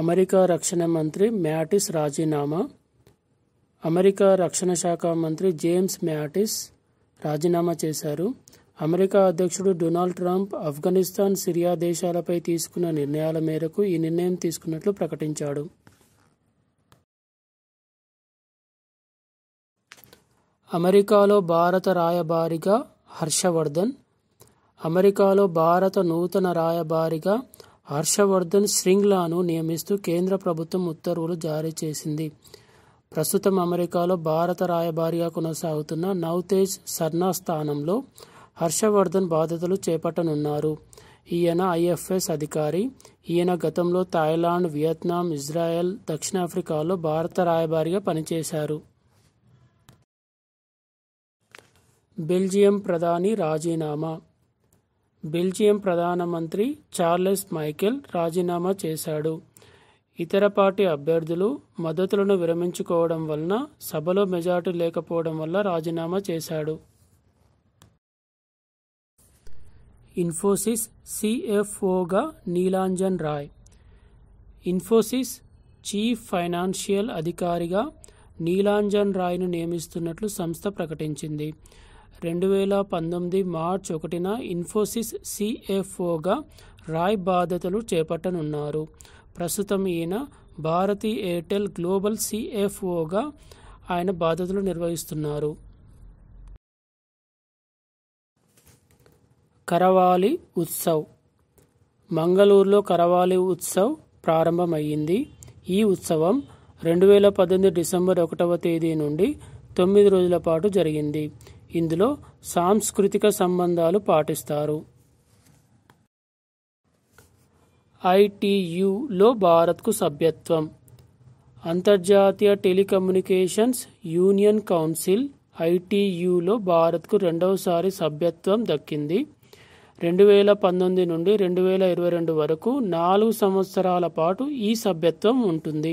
America రక్షణ మంత్రి మ్యాటిస్ రాజీనామా అమెరికా రక్షణ శాఖ మంత్రి జేమ్స్ మ్యాటిస్ రాజీనామా చేశారు అమెరికా అధ్యక్షుడు డొనాల్డ్ ట్రంప్ ఆఫ్ఘనిస్తాన్ సిరియా దేశాలపై తీసుకున్న నిర్ణయాల మేరకు ఈ నిర్ణయం తీసుకున్నట్లు ప్రకటించాడు అమెరికాలో భారత రాయబారిగా హర్షవర్ధన్ అమెరికాలో భారత నూతన రాయబారిగా హర్షవర్ధన్ శ్రింగ్లాను నియమిస్తూ కేంద్ర ప్రభుత్వం ఉత్తర్వులు జారీ చేసింది ప్రస్తుతం అమెరికాలో భారత రాయబారిగా కొనసాగుతున్న నౌతేజ్ సర్నా స్థానంలో హర్షవర్ధన్ బాధ్యతలు చేపట్టనున్నారు ఈయన ఐఎఫ్ఎస్ అధికారి ఈయన గతంలో థాయిలాండ్ వియత్నాం ఇజ్రాయెల్ దక్షిణాఫ్రికాలో భారత రాయబారిగా పనిచేశారు బెల్జియం ప్రధాని రాజీనామా బెల్జియం ప్రధానమంత్రి చార్లెస్ మైకెల్ రాజీనామా చేశాడు ఇతర పార్టీ అభ్యర్థులు మద్దతులను విరమించుకోవడం వలన సభలో మెజార్టీ లేకపోవడం వల్ల రాజీనామా చేశాడు ఇన్ఫోసిస్ సిఎఫ్ఓగా నీలాంజన్ రాయ్ ఇన్ఫోసిస్ చీఫ్ ఫైనాన్షియల్ అధికారిగా నీలాంజన్ రాయ్ను నియమిస్తున్నట్లు సంస్థ ప్రకటించింది రెండు వేల పంతొమ్మిది మార్చ్ ఒకటిన ఇన్ఫోసిస్ సిఎఫ్ఓగా రాయ్ బాధ్యతలు చేపట్టనున్నారు ప్రస్తుతం ఈయన భారతీ ఎయిర్టెల్ గ్లోబల్ సిఎఫ్ఓగా ఆయన బాధ్యతలు నిర్వహిస్తున్నారు కరవాలి ఉత్సవ్ మంగళూరులో కరవాలి ఉత్సవ్ ప్రారంభమయ్యింది ఈ ఉత్సవం రెండు వేల పద్దెనిమిది డిసెంబర్ ఒకటవ తేదీ నుండి తొమ్మిది రోజుల పాటు జరిగింది ఇందులో సాంస్కృతిక సంబంధాలు పాటిస్తారు ఐటియులో భారత్కు సభ్యత్వం అంతర్జాతీయ టెలికమ్యూనికేషన్స్ యూనియన్ కౌన్సిల్ ఐటియులో భారత్కు రెండవసారి సభ్యత్వం దక్కింది రెండు వేల పంతొమ్మిది నుండి రెండు వేల ఇరవై రెండు వరకు నాలుగు సంవత్సరాల పాటు ఈ సభ్యత్వం ఉంటుంది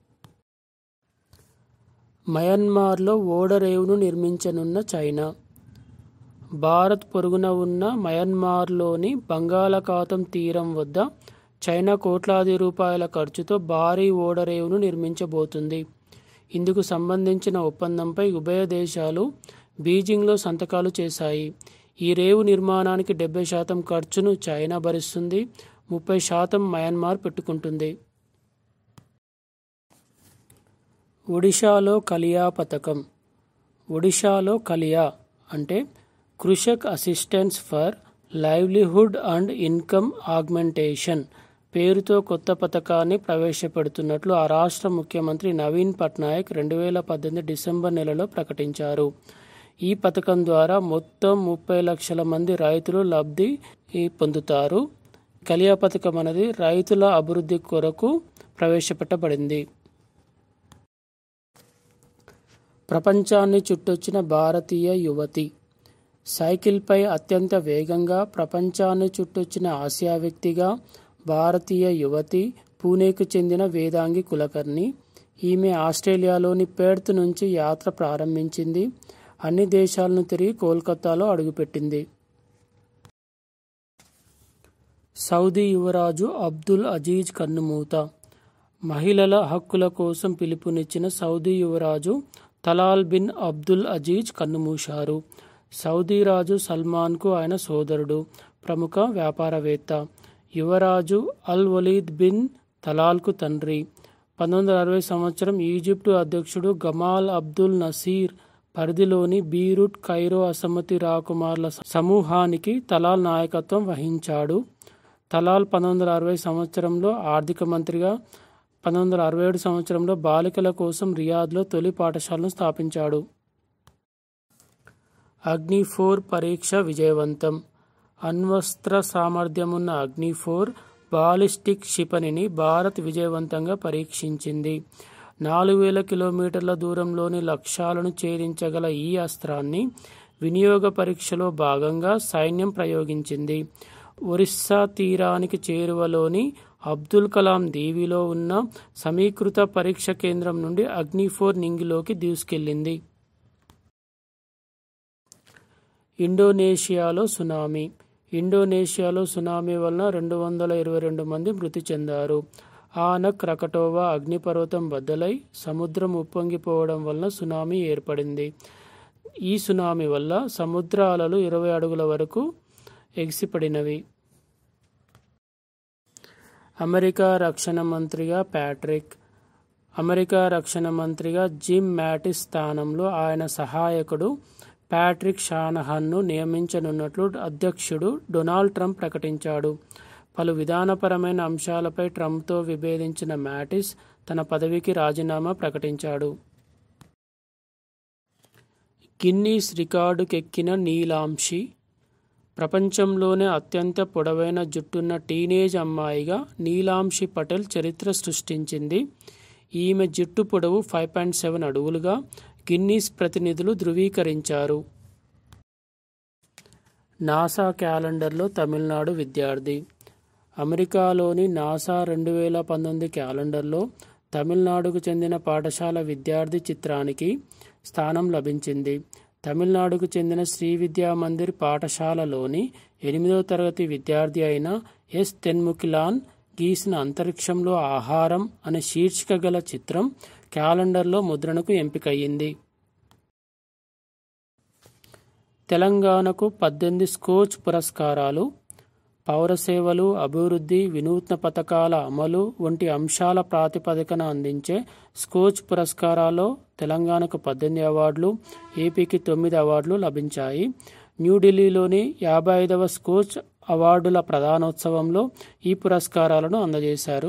మయన్మార్లో ఓడరేవును నిర్మించనున్న చైనా భారత్ పొరుగున ఉన్న మయన్మార్లోని బంగాళాఖాతం తీరం వద్ద చైనా కోట్లాది రూపాయల ఖర్చుతో భారీ ఓడరేవును నిర్మించబోతుంది ఇందుకు సంబంధించిన ఒప్పందంపై ఉభయ దేశాలు బీజింగ్లో సంతకాలు చేశాయి ఈ రేవు నిర్మాణానికి డెబ్బై శాతం ఖర్చును చైనా భరిస్తుంది ముప్పై శాతం మయన్మార్ పెట్టుకుంటుంది ఒడిషాలో కలియా పథకం ఒడిషాలో కలియా అంటే Krushak assistance for livelihood and income augmentation పేరుతో కొత్త పథకాన్ని ప్రవేశపెడుతున్నట్లు ఆ రాష్ట్ర ముఖ్యమంత్రి నవీన్ పట్నాయక్ రెండు వేల పద్దెనిమిది డిసెంబర్ నెలలో ప్రకటించారు ఈ పథకం ద్వారా మొత్తం ముప్పై లక్షల మంది రైతులు లబ్ధి పొందుతారు కలియా పథకం అనేది రైతుల అభివృద్ధి కొరకు ప్రవేశపెట్టబడింది ప్రపంచాన్ని చుట్టొచ్చిన భారతీయ యువతి సైకిల్పై అత్యంత వేగంగా ప్రపంచాన్ని చుట్టొచ్చిన ఆసియా వ్యక్తిగా భారతీయ యువతి పూణేకు చెందిన వేదాంగి కులకర్ణి ఈమె ఆస్ట్రేలియాలోని పెర్త్ నుంచి యాత్ర ప్రారంభించింది అన్ని దేశాలను తిరిగి కోల్కతాలో అడుగుపెట్టింది సౌదీ యువరాజు అబ్దుల్ అజీజ్ కన్నుమూత మహిళల హక్కుల కోసం పిలుపునిచ్చిన సౌదీ యువరాజు తలాల్ బిన్ అబ్దుల్ అజీజ్ కన్నుమూశారు సౌదీ రాజు సల్మాన్కు ఆయన సోదరుడు ప్రముఖ వ్యాపారవేత్త యువరాజు అల్ వలీద్ బిన్ తలాల్కు తండ్రి పంతొమ్మిది వందల అరవై సంవత్సరం ఈజిప్టు అధ్యక్షుడు గమాల్ అబ్దుల్ నసీర్ పరిధిలోని బీరూట్ కైరో అసమ్మతి రాకుమార్ల సమూహానికి తలాల్ నాయకత్వం వహించాడు తలాల్ పంతొమ్మిది వందల అరవై సంవత్సరంలో ఆర్థిక మంత్రిగా పంతొమ్మిది వందల అరవై ఏడు సంవత్సరంలో బాలికల కోసం రియాద్లో తొలి పాఠశాలను స్థాపించాడు అగ్ని ఫోర్ పరీక్ష విజయవంతం అణ్వస్త్ర సామర్థ్యమున్న అగ్ని ఫోర్ బాలిస్టిక్ క్షిపణిని భారత్ విజయవంతంగా పరీక్షించింది నాలుగు వేల కిలోమీటర్ల దూరంలోని లక్ష్యాలను ఛేదించగల ఈ అస్త్రాన్ని వినియోగ పరీక్షలో భాగంగా సైన్యం ప్రయోగించింది ఒరిస్సా తీరానికి చేరువలోని అబ్దుల్ కలాం దీవిలో ఉన్న సమీకృత పరీక్ష కేంద్రం నుండి అగ్ని ఫోర్ నింగిలోకి దూసుకెళ్లింది ఇండోనేషియాలో సునామీ ఇండోనేషియాలో సునామీ వలన రెండు వందల ఇరవై రెండు మంది మృతి చెందారు ఆనక్ రకటోవా అగ్నిపర్వతం బద్దలై సముద్రం ఉప్పొంగిపోవడం వలన సునామీ ఏర్పడింది ఈ సునామీ వల్ల సముద్ర అలలు ఇరవై అడుగుల వరకు ఎగిసిపడినవి అమెరికా రక్షణ మంత్రిగా ప్యాట్రిక్ అమెరికా రక్షణ మంత్రిగా జిమ్ మ్యాటిస్ స్థానంలో ఆయన సహాయకుడు ప్యాట్రిక్ షానహన్ను నియమించనున్నట్లు అధ్యక్షుడు డొనాల్డ్ ట్రంప్ ప్రకటించాడు పలు విధానపరమైన అంశాలపై ట్రంప్తో విభేదించిన మ్యాటిస్ తన పదవికి రాజీనామా ప్రకటించాడు గిన్నీస్ రికార్డుకెక్కిన నీలాంశి ప్రపంచంలోనే అత్యంత పొడవైన జుట్టున్న టీనేజ్ అమ్మాయిగా నీలాంశి పటేల్ చరిత్ర సృష్టించింది ఈమె జుట్టు పొడవు ఫైవ్ పాయింట్ సెవెన్ అడుగులుగా గిన్నీస్ ప్రతినిధులు ధృవీకరించారు నాసా క్యాలెండర్లో తమిళనాడు విద్యార్థి అమెరికాలోని నాసా రెండు వేల పంతొమ్మిది క్యాలెండర్లో తమిళనాడుకు చెందిన పాఠశాల విద్యార్థి చిత్రానికి స్థానం లభించింది తమిళనాడుకు చెందిన శ్రీ విద్యా మందిర్ పాఠశాలలోని ఎనిమిదో తరగతి విద్యార్థి అయిన ఎస్ తెన్ముఖిలాన్ గీసిన అంతరిక్షంలో ఆహారం అనే శీర్షిక గల చిత్రం క్యాలెండర్లో ముద్రణకు ఎంపికయ్యింది తెలంగాణకు పద్దెనిమిది స్కోచ్ పురస్కారాలు పౌర సేవలు అభివృద్ధి వినూత్న పథకాల అమలు వంటి అంశాల ప్రాతిపదికన అందించే స్కోచ్ పురస్కారాల్లో తెలంగాణకు పద్దెనిమిది అవార్డులు ఏపీకి తొమ్మిది అవార్డులు లభించాయి న్యూఢిల్లీలోని యాభై ఐదవ స్కోచ్ అవార్డుల ప్రధానోత్సవంలో ఈ పురస్కారాలను అందజేశారు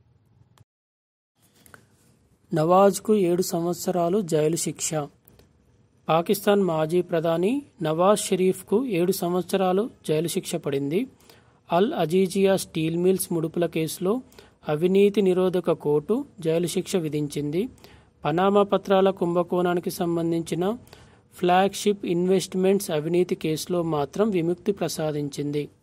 నవాజ్కు ఏడు సంవత్సరాలు జైలు శిక్ష పాకిస్తాన్ మాజీ ప్రధాని నవాజ్ షరీఫ్కు ఏడు సంవత్సరాలు జైలు శిక్ష పడింది అల్ అజీజియా స్టీల్ మిల్స్ ముడుపుల కేసులో అవినీతి నిరోధక కోర్టు జైలు శిక్ష విధించింది పనామా పత్రాల కుంభకోణానికి సంబంధించిన ఫ్లాగ్షిప్ ఇన్వెస్ట్మెంట్స్ అవినీతి కేసులో మాత్రం విముక్తి ప్రసాదించింది